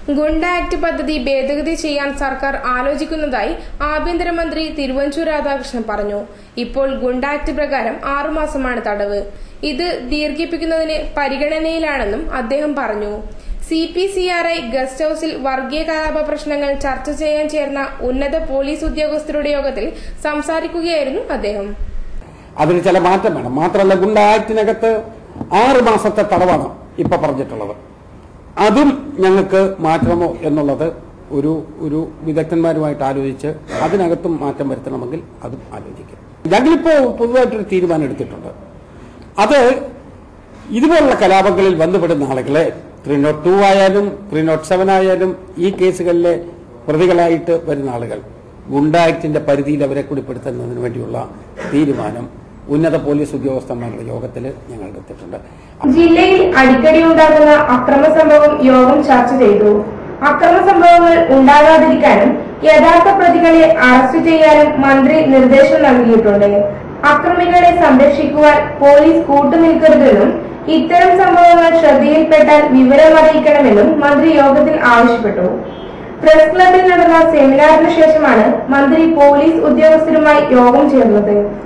ഗുണ്ട act പദ്ധതി ഭേദഗതി ചെയ്യാൻ സർക്കാർ ആലോചിക്കുന്നതായി ആഭ്യന്തരമന്ത്രി തിരുവഞ്ചൂർ രാധാകൃഷ്ണൻ പറഞ്ഞു ഇപ്പോൾ ഗുണ്ട ആക്ട് പ്രകാരം ആറുമാസമാണ് തടവ് ഇത് ദീർഘിപ്പിക്കുന്നതിന് പരിഗണനയിലാണെന്നും അദ്ദേഹം പറഞ്ഞു C P C R I guest ഹൌസിൽ വർഗീയ കലാപ പ്രശ്നങ്ങൾ ചർച്ച ചെയ്യാൻ ചേർന്ന ഉന്നത പോലീസ് ഉദ്യോഗസ്ഥരുടെ യോഗത്തിൽ സംസാരിക്കുകയായിരുന്നു അദ്ദേഹം അതിന് ചില മാറ്റം വേണം മാത്രമല്ല ഗുണ്ട ആക്ടിനകത്ത് ആറ് മാസത്തെ തടവാണ് ഇപ്പൊ പറഞ്ഞിട്ടുള്ളത് അതും ഞങ്ങൾക്ക് മാറ്റണമോ എന്നുള്ളത് ഒരു ഒരു വിദഗ്ധന്മാരുമായിട്ട് ആലോചിച്ച് അതിനകത്തും മാറ്റം വരുത്തണമെങ്കിൽ അതും ആലോചിക്കും ഞങ്ങളിപ്പോ പൊതുവായിട്ടൊരു തീരുമാനം എടുത്തിട്ടുണ്ട് അത് ഇതുപോലുള്ള കലാപങ്ങളിൽ ബന്ധപ്പെടുന്ന ആളുകളെ ത്രീ നോട്ട് ടു ആയാലും ത്രീ നോട്ട് സെവൻ ആയാലും ഈ കേസുകളിലെ പ്രതികളായിട്ട് വരുന്ന ആളുകൾ ഗുണ്ട ആക്ടിന്റെ പരിധിയിൽ അവരെ കൂടി പെടുത്തുന്നതിന് വേണ്ടിയുള്ള തീരുമാനം ഉന്നത പോലീസ് ഉദ്യോഗസ്ഥന്മാരുടെ യോഗത്തിൽ ഞങ്ങൾ എടുത്തിട്ടുണ്ട് ജില്ലയിൽ അടിക്കടി ഉണ്ടാകുന്ന അക്രമ സംഭവം യോഗം ചർച്ച ചെയ്തു അക്രമ സംഭവങ്ങൾ ഉണ്ടാകാതിരിക്കാനും യഥാർത്ഥ പ്രതികളെ അറസ്റ്റ് ചെയ്യാനും മന്ത്രി നിർദ്ദേശം നൽകിയിട്ടുണ്ട് അക്രമികളെ സംരക്ഷിക്കുവാൻ പോലീസ് കൂട്ടുനിൽക്കരുതെന്നും ഇത്തരം സംഭവങ്ങൾ ശ്രദ്ധയിൽപ്പെട്ടാൽ വിവരമറിയിക്കണമെന്നും മന്ത്രി യോഗത്തിൽ ആവശ്യപ്പെട്ടു പ്രസ് ക്ലബിൽ നടന്ന സെമിനാറിന് ശേഷമാണ് മന്ത്രി പോലീസ് ഉദ്യോഗസ്ഥരുമായി യോഗം ചേർന്നത്